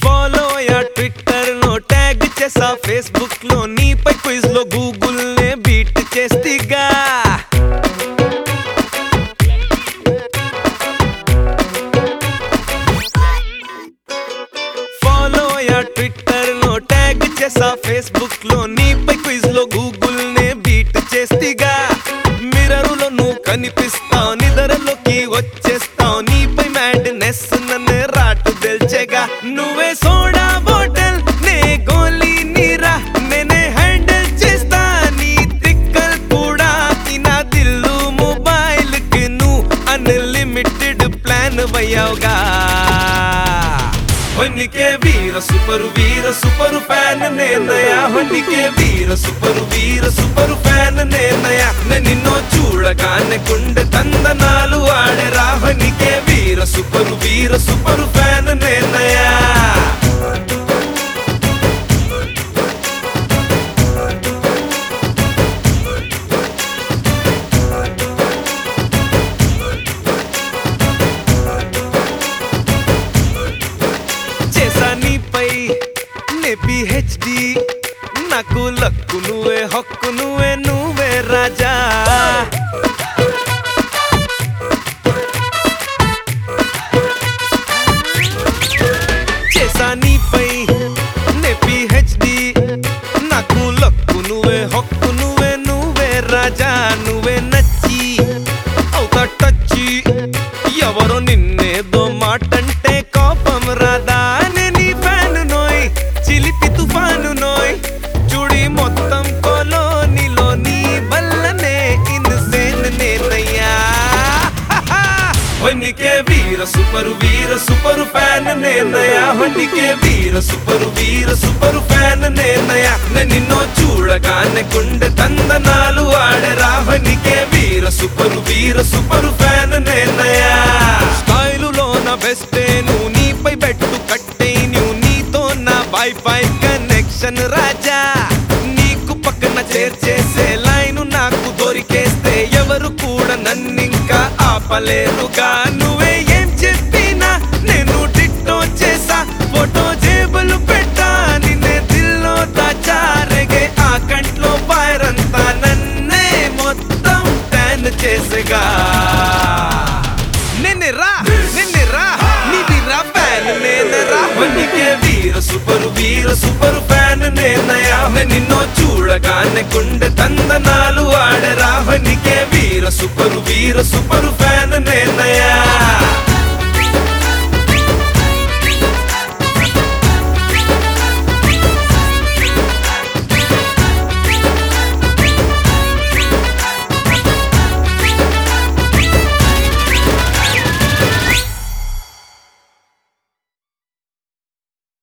follow యా Twitter లో tag చేసా ఫేస్బుక్ లో నీపై క్విజ్ లో గూగుల్ నే బీట్ చేస్తిగా ఫాలో యా ట్విట్టర్ లో ట్యాగ్ చేసా ఫేస్బుక్ లో నీపై క్విజ్ లో గూగుల్ నే బీట్ చేస్తిగా మిర్రరులో నువ్వు కనిపిస్తావు నిద్రలోకి వచ్చేస్తావు నీపై మ్యాడ్నెస్ నన్ను రాటు తెల్చేగా నువ్వే సోడా బాటిల్ నే గోలీ నీరా నేనే హ్యాండిల్ చేస్తా నీ తిక్కల్ కూడా ఈ నా దిల్లు మొబైల్ కి నువ్వు అన్లిమిటెడ్ ప్లాన్ అయ్యావుగా ಹೊನ್ನಿಕೆ ವೀರ ಸೂಪರು ವೀರ ಸೂಪರು ಫ್ಯಾನ್ ನೇನಯ ಹೊನ್ನಿಕೆ ವೀರ ಸೂಪರು ವೀರ ಸೂಪರು ఫ్యాన్ నేనయ నిన్నో చూడగానే గుండె తందనాలు ఆడెరా ಹೊನ್నిಕೆ ವೀರ సూపరు వీర సూపరు ఫ్యాన్ నేనయ చేసా నీపై నే పిహెచ్డి నాకు లక్కు నువ్వే హక్కు నువ్వే నువ్వే రాజా చేసా నీపై నే పిహెచ్డి నాకు లక్కు నువ్వే హక్కు నువ్వే నువ్వే రాజా నువ్వే నచ్చి అవుతా టచ్చి ఎవరో నిన్నేదో మాటంటే కోపం రాదా నే నీ ఫ్యాన్ నోయ్ చిలిపి తుఫాను నోయ్ చూడి మొత్తం కొలోనిలో నీ బల్లనే ఇన్సేన్ నేనయ్యా ಹೊನ್ನಿಕೆ ವೀರ ಸೂಪರು ವೀರ ಸೂಪರು ಫ್ಯಾನ್ ನೇನಯ ಹೊನ್ನಿಕೆ ವೀರ ಸೂಪರು ವೀರ ಸೂಪರು ఫ్యాన్ నేనయ నిన్నో చూడగానే గుండె తందనాలు ఆడెరా ಹೊನ್నిಕೆ వీర సూపరు వీర సూపరు ఫ్యాన్ నేనయ స్టైలులో నా బెస్టే నువ్వు నీపై బెట్టు కట్టే నువ్వు నీతో నా వైఫై కనెక్షన్ రాజా నీకు పక్కన చేర్చేసే లైను నాకు దొరికేస్తే ఎవరు కూడా నన్నింకా ఆపలేరుగా నువ్వే ఏం చెప్పినా నేను డిట్టో చేసా ఫోటో జేబులు పెట్టా నిన్నే దిల్లో దాచారెగే ఆ కంట్లో ఫైర్ అంతా నన్నే మొత్తం ట్యాన్ చేసేగా నిన్నెరా నిన్నెరా నీదిరా ఫ్యాన్ నేనరా వన్నికే వీర సూపరు వీర సూపరు ఫ్యాన్ నేనయా నిన్నో చూడగానే గుండె తందనాలు ఆడరా వన్నికే వీర సూపరు వీర సూపరు